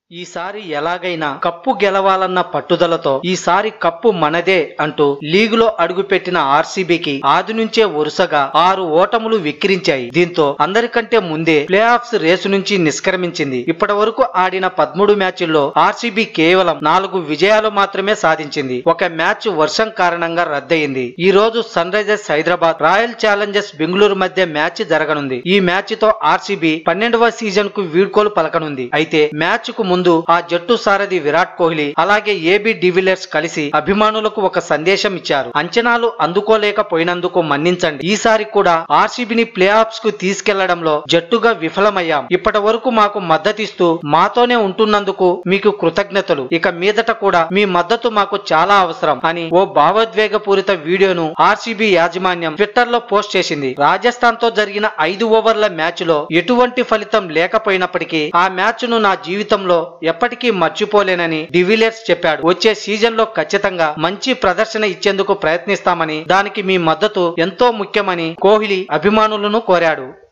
ఈసారి ఎలాగైనా కప్పు గెలవాలన్న పట్టుదలతో ఈసారి కప్పు మనదే అంటూ లీగులో అడుగుపెట్టిన ఆర్సీబీకి ఆది నుంచే వరుసగా ఆరు ఓటములు విక్కిరించాయి దీంతో అందరికంటే ముందే ప్లే ఆఫ్స్ రేసు నుంచి నిష్క్రమించింది ఇప్పటి వరకు ఆడిన పదమూడు మ్యాచ్ల్లో ఆర్సీబీ కేవలం నాలుగు విజయాలు మాత్రమే సాధించింది ఒక మ్యాచ్ వర్షం కారణంగా రద్దయింది ఈ రోజు Sunrisers Hyderabad Royal Challengers Bengaluru మధ్య మ్యాచ్ జరగనుంది ఈ మ్యాచ్ తో ఆర్సీబీ పన్నెండవ సీజన్ కు వీడ్కోలు పలకనుంది అయితే మ్యాచ్ కు ముందు ఆ జట్టు సారథి విరాట్ కోహ్లీ అలాగే ఏబి డివిలియర్స్ కలిసి అభిమానులకు ఒక సందేశం ఇచ్చారు అంచనాలు అందుకోలేకపోయినందుకు మన్నించండి ఈసారి కూడా ఆర్సీబీని ప్లే ఆఫ్స్ కు తీసుకెళ్లడంలో జట్టుగా విఫలమయ్యాం ఇప్పటి వరకు మాకు మద్దతిస్తూ మాతోనే ఉంటున్నందుకు మీకు కృతజ్ఞతలు ఇక మీదట కూడా మీ మద్దతు మాకు చాలా అవసరం అని ఓ భావోద్వేగపూరిత వీడియోను ఆర్సీబీ యాజమాన్యం ట్విట్టర్ లో పోస్ట్ చేసింది రాజస్థాన్ తో జరిగిన ఐదు ఓవర్ల మ్యాచ్ లో ఎటువంటి ఫలితం లేకపోయినప్పటికీ ఆ మ్యాచ్ ను నా జీవితంలో ఎప్పటికీ మర్చిపోలేనని డివిలియర్స్ చెప్పాడు వచ్చే సీజన్ లో ఖచ్చితంగా మంచి ప్రదర్శన ఇచ్చేందుకు ప్రయత్నిస్తామని దానికి మీ మద్దతు ఎంతో ముఖ్యమని కోహ్లీ అభిమానులను కోరాడు